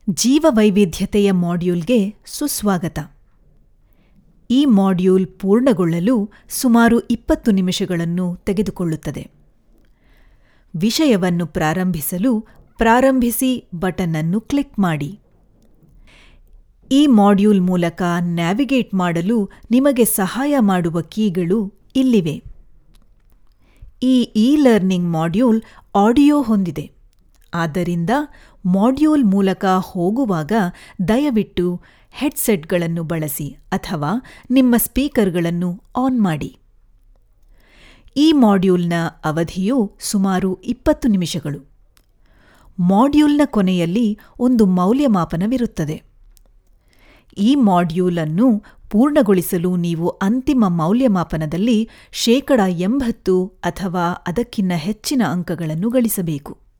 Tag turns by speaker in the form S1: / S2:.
S1: ಜೀವವೈವಿಧ್ಯತೆಯ ಮಾಡ್ಯೂಲ್ಗೆ ಸುಸ್ವಾಗತ ಈ ಮಾಡ್ಯೂಲ್ ಪೂರ್ಣಗೊಳ್ಳಲು ಸುಮಾರು ಇಪ್ಪತ್ತು ನಿಮಿಷಗಳನ್ನು ತೆಗೆದುಕೊಳ್ಳುತ್ತದೆ ವಿಷಯವನ್ನು ಪ್ರಾರಂಭಿಸಲು ಪ್ರಾರಂಭಿಸಿ ಬಟನ್ ಅನ್ನು ಕ್ಲಿಕ್ ಮಾಡಿ ಈ ಮಾಡ್ಯೂಲ್ ಮೂಲಕ ನ್ಯಾವಿಗೇಟ್ ಮಾಡಲು ನಿಮಗೆ ಸಹಾಯ ಮಾಡುವ ಕೀಗಳು ಇಲ್ಲಿವೆ ಈ ಇ ಲರ್ನಿಂಗ್ ಮಾಡ್ಯೂಲ್ ಆಡಿಯೋ ಹೊಂದಿದೆ ಆದ್ದರಿಂದ ಮಾಡ್ಯೂಲ್ ಮೂಲಕ ಹೋಗುವಾಗ ದಯವಿಟ್ಟು ಹೆಡ್ಸೆಟ್ಗಳನ್ನು ಬಳಸಿ ಅಥವಾ ನಿಮ್ಮ ಸ್ಪೀಕರ್ಗಳನ್ನು ಆನ್ ಮಾಡಿ ಈ ಮಾಡ್ಯೂಲ್ನ ಅವಧಿಯು ಸುಮಾರು ಇಪ್ಪತ್ತು ನಿಮಿಷಗಳು ಮಾಡ್ಯೂಲ್ನ ಕೊನೆಯಲ್ಲಿ ಒಂದು ಮೌಲ್ಯಮಾಪನವಿರುತ್ತದೆ ಈ ಮಾಡ್ಯೂಲ್ ಅನ್ನು ಪೂರ್ಣಗೊಳಿಸಲು ನೀವು ಅಂತಿಮ ಮೌಲ್ಯಮಾಪನದಲ್ಲಿ ಶೇಕಡ ಎಂಬತ್ತು ಅಥವಾ ಅದಕ್ಕಿಂತ ಹೆಚ್ಚಿನ ಅಂಕಗಳನ್ನು ಗಳಿಸಬೇಕು